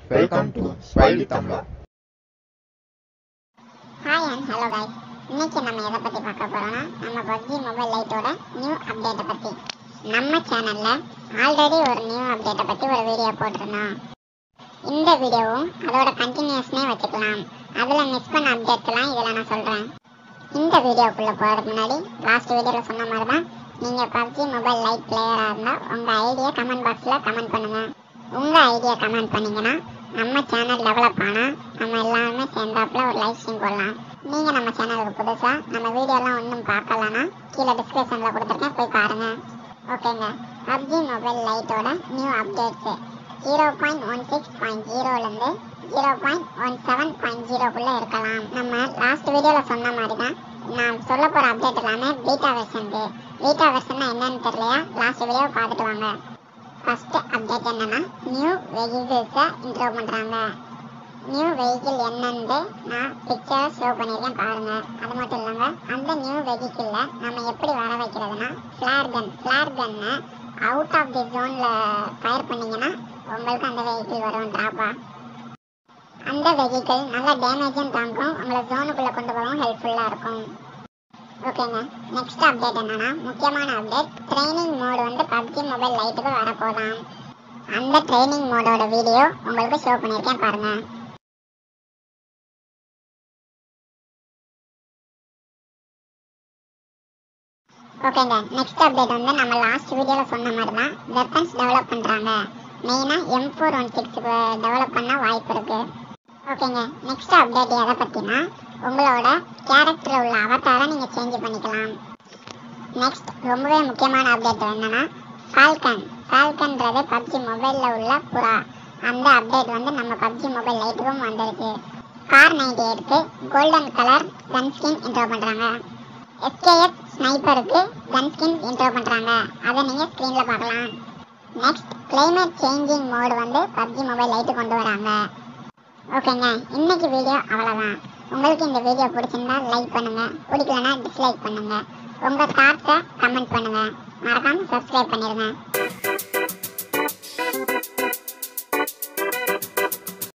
Welcome to Smiley Tamla. Hi and hello guys இன்னைக்கு நம்ம எதை பற்றி பார்க்க போகிறோம்னா நம்ம பப்ஜி மொபைல் லைட்டோட நியூ அப்டேட்டை பற்றி நம்ம சேனலில் ஆல்ரெடி ஒரு நியூ அப்டேட்டை பற்றி ஒரு வீடியோ போட்டிருந்தோம் இந்த வீடியோவும் அதோட கண்டினியூஸ்னே வச்சுக்கலாம் அதில் மிஸ் பண்ண அப்டேட்ஸ்லாம் இதில் நான் சொல்கிறேன் இந்த வீடியோக்குள்ளே போகிறதுக்கு முன்னாடி லாஸ்ட் வீடியோவில் சொன்ன மாதிரி தான் நீங்கள் பப்ஜி மொபைல் லைட் பிளேயராக இருந்தால் உங்கள் ஐடியை கமெண்ட் பாக்ஸில் கமெண்ட் பண்ணுங்கள் உங்கள் ஐடியா கமெண்ட் பண்ணீங்கன்னா நம்ம சேனல் டெவலப் ஆனால் நம்ம எல்லாருமே சேர்ந்தாப்புல ஒரு லைவ் ஸ்ட்ரீம் போடலாம் நீங்கள் நம்ம சேனலுக்கு புதுசாக நம்ம வீடியோலாம் ஒன்றும் பார்க்கலன்னா கீழே டிஸ்கிரிப்ஷனில் கொடுத்துருக்கேன் போய் பாருங்கள் ஓகேங்க பப்ஜி மொபைல் லைட்டோட new updates zero point one six point ஜீரோலேருந்து zero point one seven point ஜீரோக்குள்ளே இருக்கலாம் நம்ம லாஸ்ட் வீடியோவில் சொன்ன மாதிரி தான் நான் சொல்ல போகிற அப்டேட் எல்லாமே பீட்டா வெர்ஷனுக்கு பீட்டா வெர்ஷன்னா என்னன்னு தெரியலையா லாஸ்ட் வீடியோ பார்த்துட்டு வாங்க ஃபர்ஸ்ட் அப்டேட் என்னன்னா நியூ வெஹிக்கிள்ஸை இன்ட்ரோ பண்ணுறாங்க நியூ வெஹிக்கிள் என்னன்னு நான் பிக்சர் ஷோ பண்ணியிருக்கேன் பாருங்க அது மட்டும் இல்லைங்க அந்த நியூ வெஹிக்கிளில் நம்ம எப்படி வர வைக்கிறதுனா ஃப்ளேர் கன் ஃப்ளேர் கன்னை அவுட் ஆஃப் தி ஜோனில் ஃபயர் பண்ணீங்கன்னா உங்களுக்கு அந்த வெஹிக்கிள் வரும் ட்ராப்பா அந்த வெஹிக்கிள் நல்ல டேமேஜும் தாங்கும் உங்களை ஜோனுக்குள்ளே கொண்டு போகவும் ஹெல்ப்ஃபுல்லாக இருக்கும் ஓகேங்க நெக்ஸ்ட் அப்டேட் என்னன்னா முக்கியமான அப்டேட் ட்ரைனிங் மோடு வந்து பப்ஜி மொபைல் லைட்டுக்கு வரப்போதாம் அந்த ட்ரைனிங் மோடோட வீடியோ உங்களுக்கு ஷோ பண்ணியிருக்கேன் பாருங்க ஓகேங்க நெக்ஸ்ட் அப்டேட் வந்து நம்ம லாஸ்ட் வீடியோவில் சொன்ன மாதிரி தான் வெப்பன்ஸ் டெவலப் பண்ணுறாங்க மெயினாக M four one six develop பண்ண வாய்ப்பு இருக்குது ஓகேங்க நெக்ஸ்ட் அப்டேட் எதை பற்றினா உங்களோட கேரக்டரில் உள்ள அவதாரை நீங்கள் சேஞ்ச் பண்ணிக்கலாம் நெக்ஸ்ட் ரொம்பவே முக்கியமான அப்டேட் என்னன்னா ஃபால்கன் ஃபால்கன்றது பப்ஜி மொபைலில் உள்ள புறா அந்த அப்டேட் வந்து நம்ம பப்ஜி மொபைல் லைட்டுக்கும் வந்திருக்கு கார் நைன்டி எயிட்க்கு golden colour gun skin intro பண்ணுறாங்க எஸ்கேஎஃப் ஸ்னைப்பருக்கு கன் ஸ்கின் இன்ட்ரோ பண்ணுறாங்க அதை நீங்கள் ஸ்க்ரீனில் பார்க்கலாம் நெக்ஸ்ட் climate சேஞ்சிங் மோடு வந்து பப்ஜி மொபைல் லைட்டு கொண்டு வராங்க ஓகேங்க இன்னைக்கு வீடியோ அவ்வளோதான் உங்களுக்கு இந்த வீடியோ பிடிச்சிருந்தா லைக் பண்ணுங்க பிடிக்கலனா டிஸ்லைக் பண்ணுங்க உங்க தாட்ஸை கமெண்ட் பண்ணுங்க மறக்காம சப்ஸ்கிரைப் பண்ணிருங்க